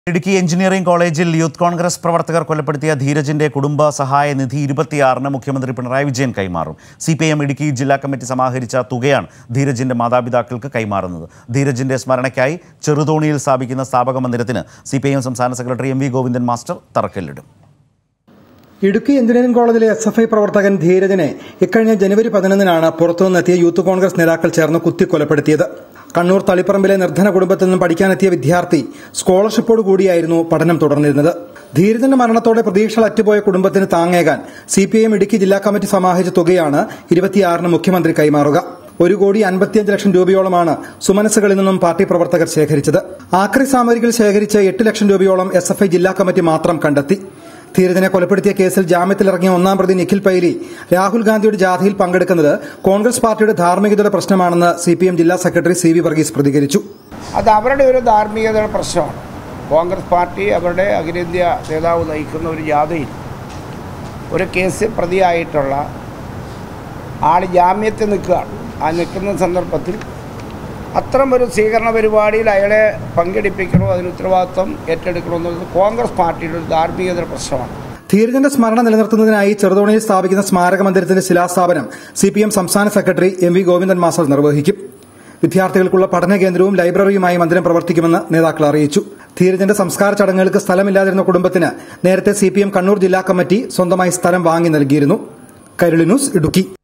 Idukki engineering കോളേജിൽ youth Congress പ്രവർത്തകർ കൊലപ്പെടുത്തിയ ധീരജിന്റെ കുടുംബ സഹായ നിധി ഇരുപത്തിയാറിന് മുഖ്യമന്ത്രി പിണറായി വിജയൻ കൈമാറും സി പി എം ഇടുക്കി ജില്ലാ കമ്മിറ്റി സമാഹരിച്ച തുകയാണ് ധീരജിന്റെ മാതാപിതാക്കൾക്ക് കൈമാറുന്നത് ധീരജിന്റെ സ്മരണയ്ക്കായി ചെറുതോണിയിൽ സ്ഥാപിക്കുന്ന സ്ഥാപക മന്ദിരത്തിന് സി പി എം സംസ്ഥാന secretary M V Govindan master തറക്കല്ലിടും ഇടുക്കി എഞ്ചിനീയറിംഗ് കോളേജിലെ എസ് എഫ് ഐ പ്രവർത്തകൻ ധീരജനെ ഇക്കഴിഞ്ഞ ജനുവരി പതിനൊന്നിനാണ് പുറത്തുനിന്നെത്തിയ യൂത്ത് കോൺഗ്രസ് നേതാക്കൾ ചേർന്ന് കുത്തിക്കൊലപ്പെടുത്തിയത് കണ്ണൂർ തളിപ്പറമ്പിലെ നിർധന കുടുംബത്തിൽ നിന്നും പഠിക്കാനെത്തിയ വിദ്യാർത്ഥി സ്കോളർഷിപ്പോട് കൂടിയായിരുന്നു പഠനം തുടർന്നിരുന്നത് ധീരജന്റെ മരണത്തോടെ പ്രതീക്ഷകൾ അറ്റുപോയ കുടുംബത്തിന് താങ്ങേകാൻ സി പി ഐ ഇടുക്കി ജില്ലാ കമ്മിറ്റി സമാഹരിച്ച തുകയാണ് ഇരുപത്തിയാറിന് മുഖ്യമന്ത്രി കൈമാറുക ഒരു കോടി അൻപത്തിയഞ്ച് ലക്ഷം രൂപയോളമാണ് സുമനസ്സുകളിൽ നിന്നും പാർട്ടി പ്രവർത്തകർ ശേഖരിച്ചത് ആക്രി സാമഗ്രികൾ ശേഖരിച്ച് എട്ട് ലക്ഷം രൂപയോളം എസ് എഫ് ഐ ജില്ലാ കമ്മിറ്റി മാത്രം കണ്ടെത്തി ധീരജനെ കൊലപ്പെടുത്തിയ കേസിൽ ജാമ്യത്തിലിറങ്ങിയ ഒന്നാം പ്രതി നിഖിൽ പൈലി രാഹുൽ ഗാന്ധിയുടെ ജാഥയിൽ പങ്കെടുക്കുന്നത് കോൺഗ്രസ് പാർട്ടിയുടെ ധാർമ്മികതയുടെ പ്രശ്നമാണെന്ന് സി പി എം ജില്ലാ സെക്രട്ടറി സി വി വർഗീസ് പ്രതികരിച്ചു അത് അവരുടെ ഒരു ധാർമ്മികതയുടെ പ്രശ്നമാണ് കോൺഗ്രസ് പാർട്ടി അവരുടെ അഖിലേന്ത്യാ നേതാവ് നയിക്കുന്ന ഒരു ജാഥയിൽ ഒരു കേസിൽ പ്രതിയായിട്ടുള്ള ആൾ ജാമ്യത്തിൽ നിൽക്കുകയാണ് ആ നിൽക്കുന്ന സന്ദർഭത്തിൽ അത്തരം ഒരു സ്വീകരണ പരിപാടിയിൽ അയാളെ പങ്കെടുപ്പിക്കണോ അതിന് ഉത്തരവാദിത്വം ഏറ്റെടുക്കണോ എന്നുള്ളത് കോൺഗ്രസ് പാർട്ടിയുടെ ഒരു ധാർമ്മികതയുടെ പ്രശ്നമാണ് ധീരജന്റെ സ്മരണ നിലനിർത്തുന്നതിനായി ചെറുതോണിയിൽ സ്ഥാപിക്കുന്ന സ്മാരക മന്ദിരത്തിന്റെ ശിലാസ്ഥാപനം സി പി എം സംസ്ഥാന secretary M V Govindan master നിർവഹിക്കും വിദ്യാർത്ഥികൾക്കുള്ള പഠന കേന്ദ്രവും ലൈബ്രറിയുമായി മന്ദിരം പ്രവർത്തിക്കുമെന്ന് നേതാക്കൾ അറിയിച്ചു ധീരജന്റെ സംസ്കാര ചടങ്ങുകൾക്ക് സ്ഥലമില്ലാതിരുന്ന കുടുംബത്തിന് നേരത്തെ സി കണ്ണൂർ ജില്ലാ കമ്മിറ്റി സ്വന്തമായി സ്ഥലം വാങ്ങി നൽകിയിരുന്നു കൈരളി ന്യൂസ് ഇടുക്കി